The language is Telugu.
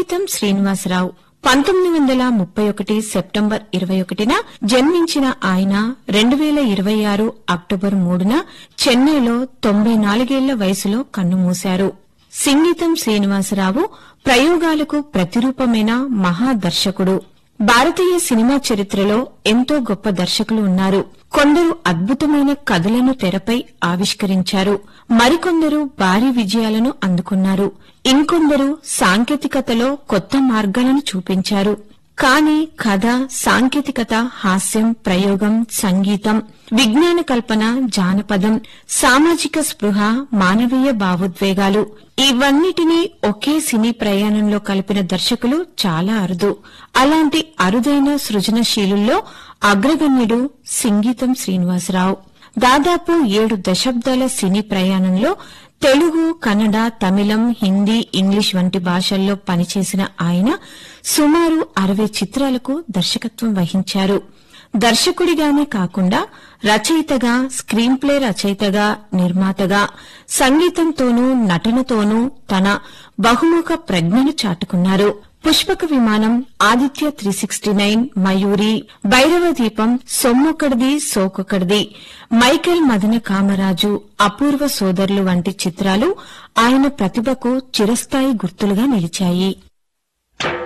సంగీతం శ్రీనివాసరావు పంతొమ్మిది వందల ముప్పై ఒకటి సెప్టెంబర్ ఇరవై ఒకటిన జన్మించిన ఆయన రెండు వేల ఇరవై ఆరు అక్టోబర్ మూడున చెన్నైలో తొంభై నాలుగేళ్ల వయసులో కన్నుమూశారు సంగీతం శ్రీనివాసరావు ప్రయోగాలకు ప్రతిరూపమైన మహాదర్శకుడు భారతీయ సినిమా చరిత్రలో ఎంతో గొప్ప దర్శకులు ఉన్నారు కొందరు అద్భుతమైన కథలను తెరపై ఆవిష్కరించారు మరికొందరు భారీ విజయాలను అందుకున్నారు ఇంకొందరు సాంకేతికతలో కొత్త మార్గాలను చూపించారు కానీ కథ సాంకేతికత హాస్యం ప్రయోగం సంగీతం విజ్ఞాన కల్పన జానపదం సామాజిక స్పృహ మానవీయ భావోద్వేగాలు ఇవన్నిటినీ ఒకే సినీ ప్రయాణంలో కలిపిన దర్శకులు చాలా అరుదు అలాంటి అరుదైన సృజనశీలుల్లో అగ్రగణ్యుడు సంగీతం శ్రీనివాసరావు దాదాపు ఏడు దశాబ్దాల సినీ ప్రయాణంలో తెలుగు కన్నడ తమిళం హిందీ ఇంగ్లీష్ వంటి భాషల్లో పనిచేసిన ఆయన సుమారు అరవై చిత్రాలకు దర్శకత్వం వహించారు దర్శకుడిగానే కాకుండా రచయితగా స్క్రీన్ ప్లే రచయితగా నిర్మాతగా సంగీతంతోనూ నటనతోనూ తన బహుముఖ ప్రజ్ఞను చాటుకున్నారు Pushpaka Vimanam Aditya three sixty nine Mayuri Bhairava Deepam Sommokkadidi సోకొక్కడిది Michael మదన కామరాజు అపూర్వ సోదరులు వంటి చిత్రాలు ఆయన ప్రతిభకు చిరస్థాయి గుర్తులుగా నిలిచాయి